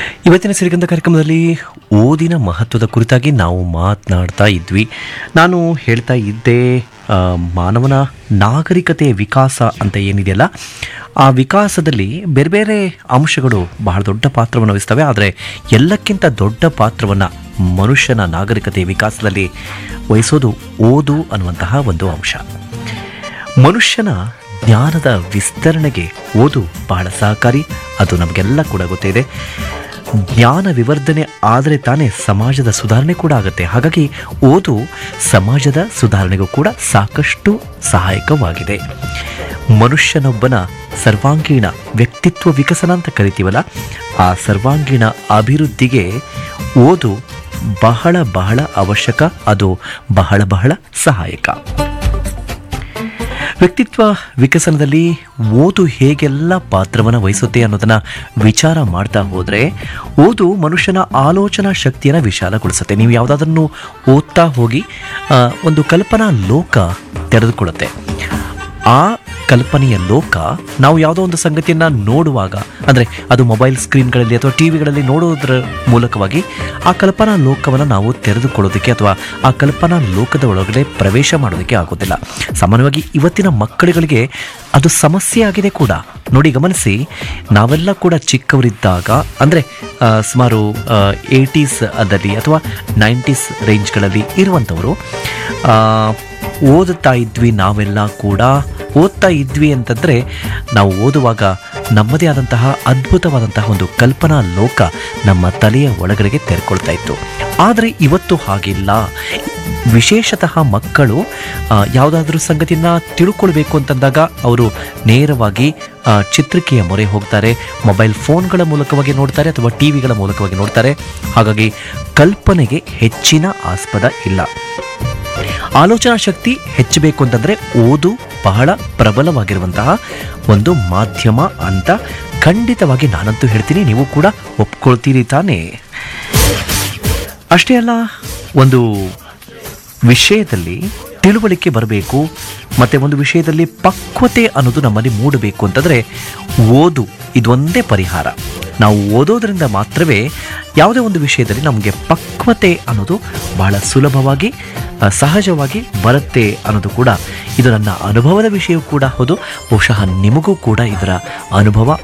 ಇವತ್ತಿನ ಸಿರಿಗಂಧ ಕಾರ್ಯಕ್ರಮದಲ್ಲಿ ಓದಿನ ಮಹತ್ವದ ಕುರಿತಾಗಿ ನಾವು ಮಾತನಾಡ್ತಾ ಇದ್ವಿ ನಾನು ಹೇಳ್ತಾ ಇದ್ದೆ ಆ, ಮಾನವನ ನಾಗರಿಕತೆಯ ವಿಕಾಸ ಅಂತ ಏನಿದೆಯಲ್ಲ ಆ ವಿಕಾಸದಲ್ಲಿ ಬೇರೆ ಬೇರೆ ಅಂಶಗಳು ಬಹಳ ದೊಡ್ಡ ಪಾತ್ರವನ್ನು ವಹಿಸ್ತವೆ ಆದರೆ ಎಲ್ಲಕ್ಕಿಂತ ದೊಡ್ಡ ಪಾತ್ರವನ್ನು ಮನುಷ್ಯನ ನಾಗರಿಕತೆಯ ವಿಕಾಸದಲ್ಲಿ ವಹಿಸೋದು ಓದು ಅನ್ನುವಂತಹ ಒಂದು ಅಂಶ ಮನುಷ್ಯನ ಜ್ಞಾನದ ವಿಸ್ತರಣೆಗೆ ಓದು ಬಹಳ ಸಹಕಾರಿ ಅದು ನಮಗೆಲ್ಲ ಕೂಡ ಗೊತ್ತಿದೆ ಜ್ಞಾನ ವಿವರ್ಧನೆ ಆದರೆ ತಾನೇ ಸಮಾಜದ ಸುಧಾರಣೆ ಕೂಡ ಆಗುತ್ತೆ ಹಾಗಾಗಿ ಓದು ಸಮಾಜದ ಸುಧಾರಣೆಗೂ ಕೂಡ ಸಾಕಷ್ಟು ಸಹಾಯಕವಾಗಿದೆ ಮನುಷ್ಯನೊಬ್ಬನ ಸರ್ವಾಂಗೀಣ ವ್ಯಕ್ತಿತ್ವ ವಿಕಸನ ಅಂತ ಕರಿತೀವಲ್ಲ ಆ ಸರ್ವಾಂಗೀಣ ಅಭಿವೃದ್ಧಿಗೆ ಓದು ಬಹಳ ಬಹಳ ಅವಶ್ಯಕ ಅದು ಬಹಳ ಬಹಳ ಸಹಾಯಕ ವ್ಯಕ್ತಿತ್ವ ವಿಕಸನದಲ್ಲಿ ಓದು ಹೇಗೆಲ್ಲ ಪಾತ್ರವನ್ನು ವಹಿಸುತ್ತೆ ಅನ್ನೋದನ್ನ ವಿಚಾರ ಮಾಡ್ತಾ ಹೋದರೆ ಓದು ಮನುಷ್ಯನ ಆಲೋಚನಾ ಶಕ್ತಿಯನ್ನು ವಿಶಾಲಗೊಳಿಸುತ್ತೆ ನೀವು ಯಾವುದಾದ್ರೂ ಓದ್ತಾ ಹೋಗಿ ಆ, ಒಂದು ಕಲ್ಪನಾ ಲೋಕ ತೆರೆದುಕೊಳ್ಳುತ್ತೆ ಆ ಕಲ್ಪನೆಯ ಲೋಕ ನಾವು ಯಾವುದೋ ಒಂದು ಸಂಗತಿಯನ್ನು ನೋಡುವಾಗ ಅಂದರೆ ಅದು ಮೊಬೈಲ್ ಸ್ಕ್ರೀನ್ಗಳಲ್ಲಿ ಅಥವಾ ಟಿ ವಿಗಳಲ್ಲಿ ನೋಡೋದ್ರ ಮೂಲಕವಾಗಿ ಆ ಕಲ್ಪನಾ ಲೋಕವನ್ನು ನಾವು ತೆರೆದುಕೊಳ್ಳೋದಕ್ಕೆ ಅಥವಾ ಆ ಕಲ್ಪನಾ ಲೋಕದ ಒಳಗಡೆ ಪ್ರವೇಶ ಮಾಡೋದಕ್ಕೆ ಆಗೋದಿಲ್ಲ ಸಾಮಾನ್ಯವಾಗಿ ಇವತ್ತಿನ ಮಕ್ಕಳುಗಳಿಗೆ ಅದು ಸಮಸ್ಯೆ ಆಗಿದೆ ಕೂಡ ನೋಡಿ ಗಮನಿಸಿ ನಾವೆಲ್ಲ ಕೂಡ ಚಿಕ್ಕವರಿದ್ದಾಗ ಅಂದರೆ ಸುಮಾರು ಏಯ್ಟೀಸ್ ಅದಲ್ಲಿ ಅಥವಾ ನೈಂಟೀಸ್ ರೇಂಜ್ಗಳಲ್ಲಿ ಇರುವಂಥವರು ಆ, ಓದುತ್ತಾ ಇದ್ವಿ ನಾವೆಲ್ಲ ಕೂಡ ಓದ್ತಾ ಇದ್ವಿ ಅಂತಂದರೆ ನಾವು ಓದುವಾಗ ನಮ್ಮದೇ ಆದಂತಹ ಅದ್ಭುತವಾದಂತಹ ಒಂದು ಕಲ್ಪನಾ ಲೋಕ ನಮ್ಮ ತಲೆಯ ಒಳಗಡೆಗೆ ತೆರೆಕೊಳ್ತಾ ಇತ್ತು ಆದರೆ ಇವತ್ತು ಹಾಗಿಲ್ಲ ವಿಶೇಷತಃ ಮಕ್ಕಳು ಯಾವುದಾದ್ರೂ ಸಂಗತಿಯನ್ನು ತಿಳ್ಕೊಳ್ಬೇಕು ಅಂತಂದಾಗ ಅವರು ನೇರವಾಗಿ ಆ, ಚಿತ್ರಿಕೆಯ ಮೊರೆ ಹೋಗ್ತಾರೆ ಮೊಬೈಲ್ ಫೋನ್ಗಳ ಮೂಲಕವಾಗಿ ನೋಡ್ತಾರೆ ಅಥವಾ ಟಿ ವಿಗಳ ಮೂಲಕವಾಗಿ ನೋಡ್ತಾರೆ ಹಾಗಾಗಿ ಕಲ್ಪನೆಗೆ ಹೆಚ್ಚಿನ ಆಸ್ಪದ ಇಲ್ಲ ಆಲೋಚನಾ ಶಕ್ತಿ ಹೆಚ್ಚಬೇಕು ಅಂತಂದ್ರೆ ಓದು ಬಹಳ ಪ್ರಬಲವಾಗಿರುವಂತಹ ಒಂದು ಮಾಧ್ಯಮ ಅಂತ ಖಂಡಿತವಾಗಿ ನಾನಂತೂ ಹೇಳ್ತೀನಿ ನೀವು ಕೂಡ ಒಪ್ಕೊಳ್ತೀರಿ ತಾನೇ ಅಷ್ಟೇ ಅಲ್ಲ ಒಂದು ವಿಷಯದಲ್ಲಿ ತಿಳುವಳಿಕೆ ಬರಬೇಕು ಮತ್ತೆ ಒಂದು ವಿಷಯದಲ್ಲಿ ಪಕ್ವತೆ ಅನ್ನೋದು ನಮ್ಮಲ್ಲಿ ಮೂಡಬೇಕು ಅಂತಂದ್ರೆ ಓದು ಇದೊಂದೇ ಪರಿಹಾರ ನಾವು ಓದೋದ್ರಿಂದ ಮಾತ್ರವೇ ಯಾವುದೇ ಒಂದು ವಿಷಯದಲ್ಲಿ ನಮಗೆ ಪಕ್ವತೆ ಅನ್ನೋದು ಬಹಳ ಸುಲಭವಾಗಿ ಆ, ಸಹಜವಾಗಿ ಬರುತ್ತೆ ಅನ್ನೋದು ಕೂಡ ಇದು ನನ್ನ ಅನುಭವದ ವಿಷಯ ಕೂಡ ಹೌದು ಬಹುಶಃ ನಿಮಗೂ ಕೂಡ ಇದರ ಅನುಭವ